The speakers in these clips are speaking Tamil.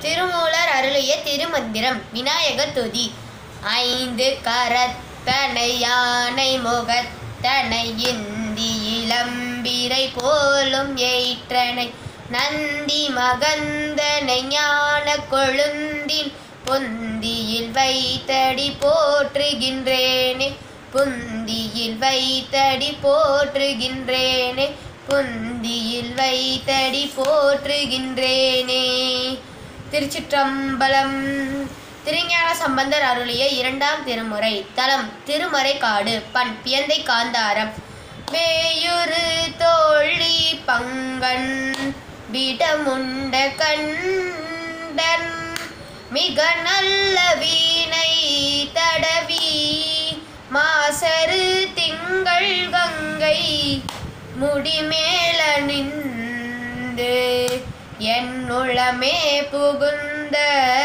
திருமூலர் அருளிய திருமந்திரம் விநாயகர் துதி ஐந்து கரத்தனை யானை முகத்தனை இந்தி இளம்பிரை போலும் எயிற்றனை நந்தி மகந்தனை ஞான கொழுந்தின் பொந்தியில் வைத்தடி போற்றுகின்றேனே புந்தியில் வைத்தடி போற்றுகின்றேனே புந்தியில் வைத்தடி போற்றுகின்றேனே திருச்சிற்றம்பலம் திருஞான சம்பந்தர் அருளிய இரண்டாம் திருமுறை தலம் திருமறைக்காடு பண் பியந்தை காந்தாரம் வேயுறு தோழி பங்கன் விடமுண்ட கண்டன் மிக நல்ல வீணை தடவி மாசரு திங்கள் கங்கை முடிமேல நின்று என் உளமே புகுந்த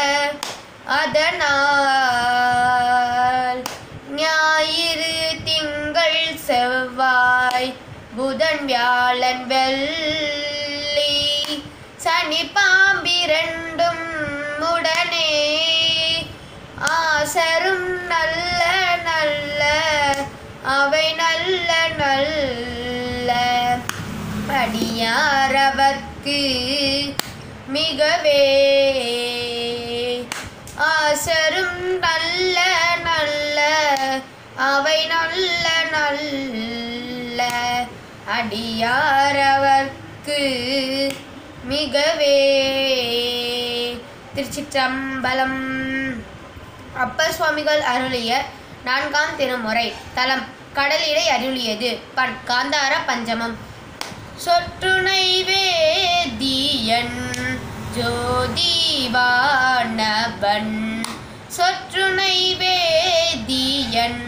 அதனால் ஞாயிறு திங்கள் செவ்வாய் புதன் வியாழன் வெள்ளி சனி பாம்பிரண்டும் உடனே ஆசரும் நல்ல நல்ல அவை நல்ல நல்ல அடியாரவர்க்கு மிகவே ஆசரும் நல்ல நல்ல அவை நல்ல நல்ல அடியாரவர்க்கு மிகவே திருச்சிற்றம்பலம் அப்பர் சுவாமிகள் அருளிய நான்காம் திருமுறை தலம் கடலிடை அருளியது பண் காந்தார பஞ்சமம் சொற்றுணை வேதியன் ஜோதிவானவன் சொற்றுணை வேதியன்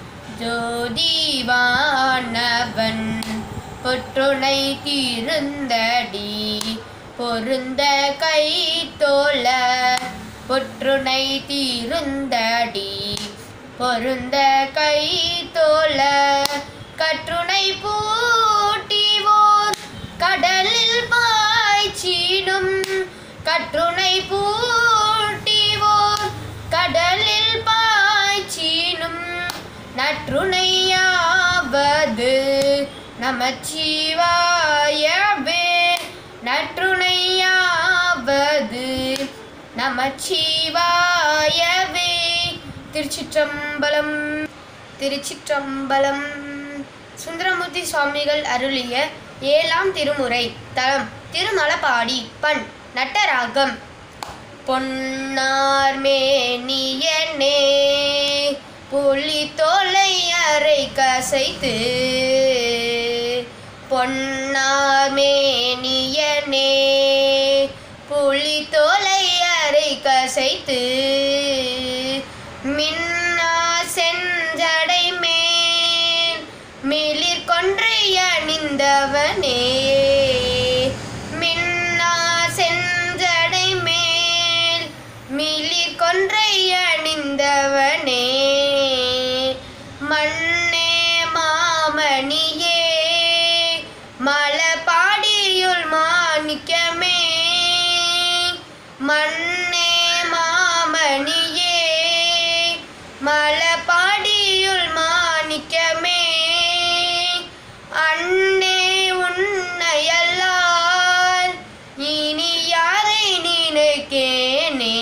ஜோதிவானவன் பொற்றுணை தீருந்தடி பொருந்த கை தோல பொற்றுணை தீருந்தடி பொருந்த கை தோல கற்றுணை பூட்டிவோர் கடலில் பாய்ச்சினும் கற்றுணை பூட்டிவோர் கடலில் பாய்ச்சினும் நற்றுணையாவது நமச்சிவாயவே நற்றுணையாவது நமச்சிவாயவே திருச்சிற்றம்பலம் திருச்சிற்றம்பலம் சுந்தரமூர்த்தி சுவாமிகள் அருளிய ஏழாம் திருமுறை தலம் திருமலபாடி பண் நட்டராகம் பொன்னார் மேனியனே புலி தோலை அரை கசைத்து பொன்னார் மேனியனே புலி தோலை அரை கசைத்து மின்னா செஞ்சடை மேல் மிளிர் கொன்றை அணிந்தவனே மின்னா செஞ்சடை மேல் மிளிர் கொன்றை அணிந்தவனே மண்ணே மாமணியே மலபாடியுள் மாணிக்கமே மண்ணே மாமணியே மலபாடியுள் மாணிக்கமே அண்ணே உன்னையல்லால் இனி யாரை நினைக்கேனே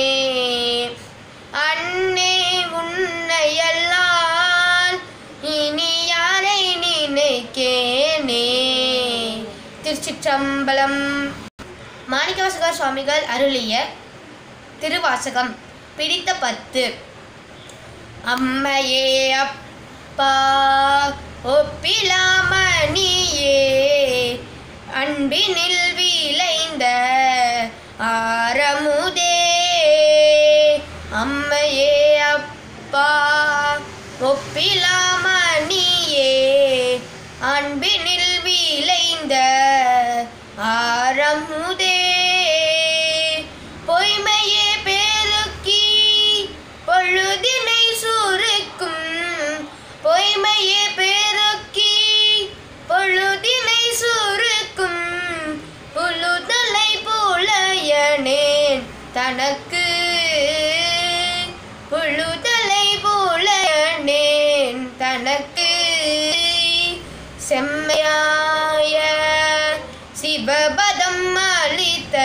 அண்ணே உன்னையல்லால் இனி யாரை நினைக்கேனே திருச்சிற்றம்பலம் மாணிக்கவாசகர் சுவாமிகள் அருளிய திருவாசகம் பிடித்த பத்து அம்மையே அப்பா ஒப்பிலாமணியே அன்பினில் விளைந்த ஆரமுதே அம்மையே அப்பா ஒப்பிலாமணியே அன்பினில் விளைந்த ஆரமுதே பொய்மையே பெருக்கி பொழுதினை சுருக்கும் பொய்மையே பெருக்கி பொழுதினை சுருக்கும் புழுதலை புலையனேன் தனக்கு புழுதலை போலனேன் தனக்கு செம்மையாய சிவபதம் அளித்த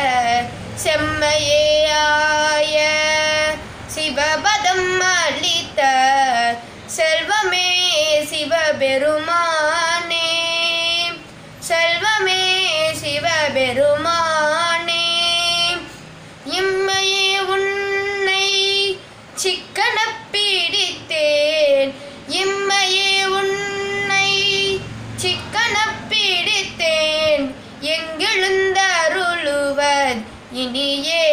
செம்மையாய சிவபதம் அளித்த செல்வமே சிவபெருமானே செல்வமே சிவபெருமானே இம்மையே உன்னை சிக்கன பிடித்தேன் இம்மையே உன்னை சிக்கன பிடித்தேன் எங்கெழுந்தருளுவர் இனியே